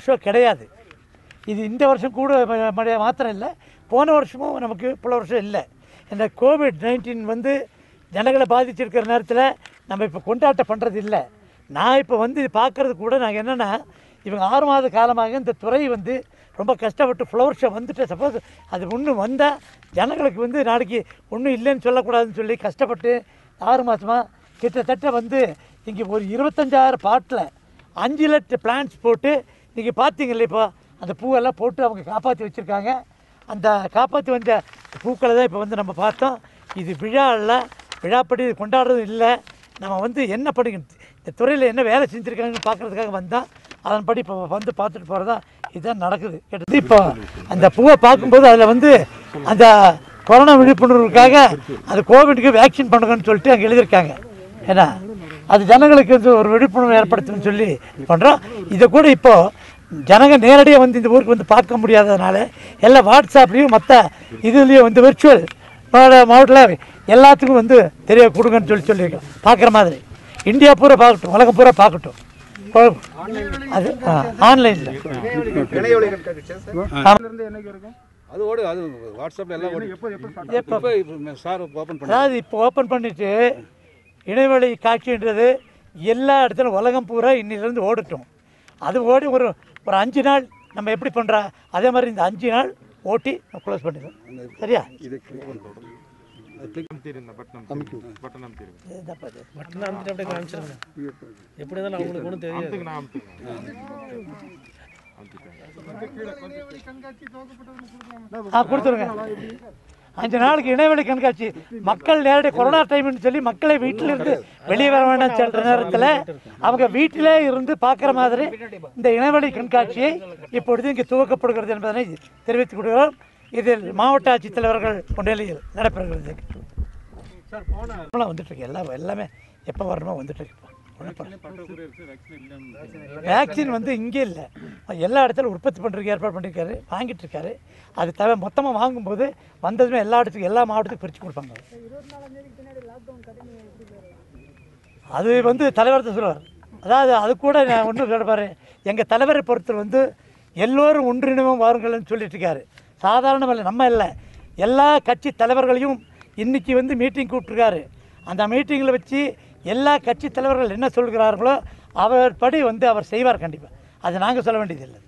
வருஷம் கிடையாது இது இந்த வருஷம் கூட ம- மழை மாத்திரம் இல்லை போன வருஷமும் நமக்கு பல வருஷம் இல்லை இந்த கோவிட் நைன்டீன் வந்து ஜனங்களை பாதிச்சிருக்கிற நேரத்தில் நம்ம இப்போ கொண்டாட்டம் பண்ணுறது இல்லை நான் இப்போ வந்து இது பார்க்கறது கூட நாங்கள் என்னென்னா இவங்க ஆறு மாத காலமாக இந்த துறை வந்து ரொம்ப கஷ்டப்பட்டு ஃப்ளவர் ஷோ வந்துட்டு சப்போஸ் அது ஒன்று வந்தால் ஜனங்களுக்கு வந்து நாளைக்கு ஒன்றும் இல்லைன்னு சொல்லக்கூடாதுன்னு சொல்லி கஷ்டப்பட்டு ஆறு மாதமாக கிட்டத்தட்ட வந்து இங்கே ஒரு இருபத்தஞ்சாயிரம் பாட்டில் அஞ்சு லட்சம் பிளான்ஸ் போட்டு நீங்கள் பார்த்தீங்கல்ல இப்போ அந்த பூவெல்லாம் போட்டு அவங்க காப்பாற்றி வச்சுருக்காங்க அந்த காப்பாற்றி வந்த பூக்களை தான் இப்போ வந்து நம்ம பார்த்தோம் இது விழா இல்லை விழாப்படி இது கொண்டாடுறது இல்லை நம்ம வந்து என்ன படிக்க இந்த துறையில் என்ன வேலை செஞ்சுருக்காங்கன்னு பார்க்குறதுக்காக வந்தால் அதன்படி இப்போ வந்து பார்த்துட்டு போகிறதா இதுதான் நடக்குது கிட்டத்தட்ட இப்போ அந்த பூவை பார்க்கும்போது அதில் வந்து அந்த கொரோனா விழிப்புணர்வுக்காக அந்த கோவிடுக்கு வேக்சின் பண்ணுங்கன்னு சொல்லிட்டு அங்கே எழுதியிருக்காங்க ஏன்னா அது ஜனங்களுக்கு வந்து ஒரு விழிப்புணர்வு ஏற்படுத்தணும்னு சொல்லி பண்ணுறோம் இதை கூட இப்போது ஜனங்க நேரடியாக வந்து இந்த ஊருக்கு வந்து பார்க்க முடியாததுனால எல்லாம் வாட்ஸ்அப்லேயும் மற்ற இதுலேயும் வந்து விர்ச்சுவல் மாவட்டத்தில் எல்லாத்துக்கும் வந்து தெரிய கொடுங்கன்னு சொல்லி சொல்லியிருக்கோம் பார்க்குற மாதிரி இந்தியா பூரா பார்க்கட்டும் உலகம் பூரா பார்க்கட்டும் கொ- அது ஆன்லைனில் அது ஓடு அது வாட்ஸ்அப்ல எல்லாம் ஓடு எப்போ இப்போ இப்போ சார் ஓப்பன் பண்ண அதாவது இப்போ ஓப்பன் பண்ணிட்டு இணையவழி காட்சின்றது எல்லா இடத்துலையும் உலகம் பூரா இன்னிலிருந்து ஓடட்டும் அது ஓடி ஒரு ஒரு அஞ்சு நாள் நம்ம எப்படி பண்ணுறா அதே மாதிரி இந்த அஞ்சு நாள் ஓட்டி க்ளோஸ் பண்ணிடுவோம் சரியா இது ஓப்பன் பண்ணுறோம் அது click இதாப்பா இது. பட்டன் அமுத்திட்டு அப்படியே காமிச்சிருங்க எப்படி இருந்தாலும் அவங்களுக்கு ஒன்றும் தெரியாது ஆ கொடுத்துருங்க அஞ்சு நாளைக்கு இணையவழி கண்காட்சி மக்கள் நேரடி கொரோனா டைம்னு சொல்லி மக்களை வீட்டில இருந்து வெளியே வர வேண்டாம் சொல்ற நேரத்தில் அவங்க வீட்டிலே இருந்து பார்க்குற மாதிரி இந்த இணையவழி கண்காட்சியை இப்பொழுது இங்கே துவக்கப்படுகிறது என்பதனை தெரிவித்துக் கொள்கிறோம் இதில் மாவட்ட ஆட்சித்தலைவர்கள் முன்னிலையில் நடைபெறுகிறது இப்போலாம் வந்துட்டு இருக்கு எல்லாம் எல்லாமே எப்போ வரணுமோ வந்துட்டு இருக்கு இப்போ. ஒண்ணும் பண்ணல. வேக்சின் வந்து இங்கே இல்லை எல்லா இடத்துல உற்பத்தி பண்ணுறதுக்கு ஏற்பாடு பண்ணியிருக்காரு வாங்கிட்டு இருக்காரு அது தவிர மொத்தமாக வாங்கும்போது வந்ததுமே எல்லா இடத்துக்கும் எல்லா மாவட்டத்துக்கும் பிரித்து கொடுப்பாங்க அது வந்து தலைவர் தான் சொல்லுவார் அதாவது அது கூட நான் ஒன்றும் சொல்லுவார் எங்கள் தலைவரை பொறுத்தர் வந்து எல்லோரும் ஒன்றிணைவும் வாருங்கள்னு சொல்லிட்டு இருக்காரு சாதாரணம் இல்லை நம்ம இல்லை எல்லா கட்சி தலைவர்களையும் இன்னைக்கு வந்து மீட்டிங் கூப்பிட்ருக்காரு அந்த மீட்டிங்கில் வச்சு எல்லா கட்சி தலைவர்கள் என்ன சொல்கிறார்களோ அவர் படி வந்து அவர் செய்வார் கண்டிப்பாக அது நாங்கள் சொல்ல வேண்டியதில்லை